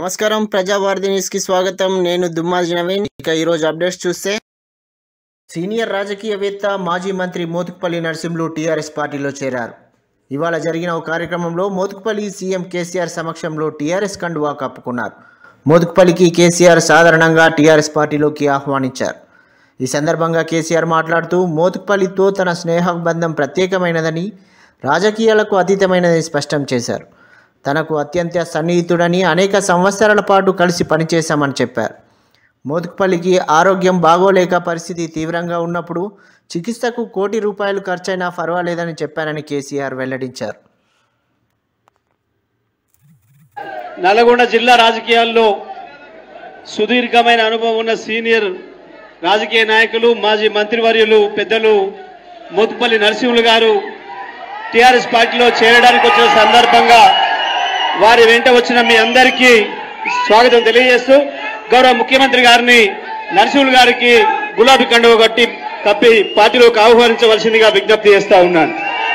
నమస్కారం ప్రజావార్ది న్యూస్ కి స్వాగతం నేను దుమ్మాజి నవీన్ ఇక ఈరోజు అప్డేట్స్ చూస్తే సీనియర్ రాజకీయవేత్త మాజీ మంత్రి మోతుకుపల్లి నరసింహులు టీఆర్ఎస్ పార్టీలో చేరారు ఇవాళ జరిగిన ఒక కార్యక్రమంలో మోతుకుపల్లి సీఎం కేసీఆర్ సమక్షంలో టీఆర్ఎస్ కండువా కప్పుకున్నారు మోతుకుపల్లికి కేసీఆర్ సాధారణంగా టీఆర్ఎస్ పార్టీలోకి ఆహ్వానించారు ఈ సందర్భంగా కేసీఆర్ మాట్లాడుతూ మోతుకుపల్లితో తన స్నేహబంధం ప్రత్యేకమైనదని రాజకీయాలకు అతీతమైనదని స్పష్టం చేశారు తనకు అత్యంత సన్నిహితుడని అనేక సంవత్సరాల పాటు కలిసి పనిచేశామని చెప్పారు మోతుకుపల్లికి ఆరోగ్యం బాగోలేక పరిస్థితి తీవ్రంగా ఉన్నప్పుడు చికిత్సకు కోటి రూపాయలు ఖర్చైనా పర్వాలేదని చెప్పానని కేసీఆర్ వెల్లడించారు నల్గొండ జిల్లా రాజకీయాల్లో సుదీర్ఘమైన అనుభవం ఉన్న సీనియర్ రాజకీయ నాయకులు మాజీ మంత్రివర్యులు పెద్దలు మోతుపల్లి నరసింహులు గారు టీఆర్ఎస్ పార్టీలో చేరడానికి వచ్చిన సందర్భంగా వారి వెంట వచ్చిన మీ అందరికీ స్వాగతం తెలియజేస్తూ గౌరవ ముఖ్యమంత్రి గారిని నరసింహులు గారికి గులాబీ కండువ కట్టి కప్పి పార్టీలోకి ఆహ్వానించవలసిందిగా విజ్ఞప్తి చేస్తా ఉన్నాను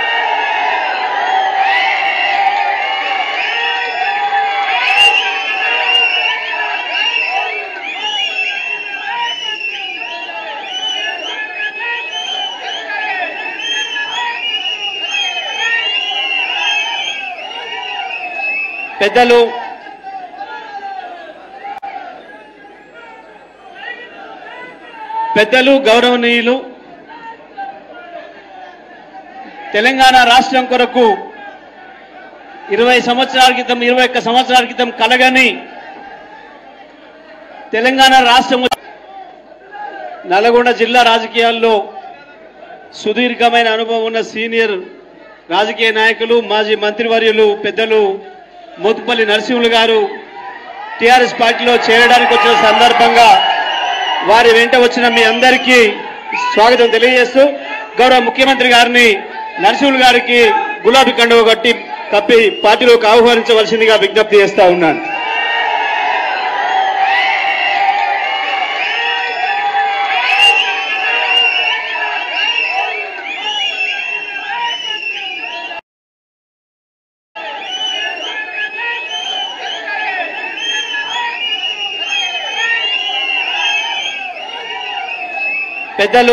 పెద్దలు పెద్దలు గౌరవనీయులు తెలంగాణ రాష్ట్రం కొరకు ఇరవై సంవత్సరాల క్రితం ఇరవై ఒక్క సంవత్సరాల క్రితం కలగని తెలంగాణ రాష్ట్రం నల్గొండ జిల్లా రాజకీయాల్లో సుదీర్ఘమైన అనుభవం ఉన్న సీనియర్ రాజకీయ నాయకులు మాజీ మంత్రివర్యులు పెద్దలు మోతుపల్లి నరసింహులు గారు టీఆర్ఎస్ పార్టీలో చేరడానికి వచ్చిన సందర్భంగా వారి వెంట వచ్చిన మీ అందరికీ స్వాగతం తెలియజేస్తూ గౌరవ ముఖ్యమంత్రి గారిని నరసింహులు గారికి గులాబీ కండువ కట్టి కప్పి పార్టీలోకి ఆహ్వానించవలసిందిగా విజ్ఞప్తి చేస్తా ఉన్నాను పెద్దలు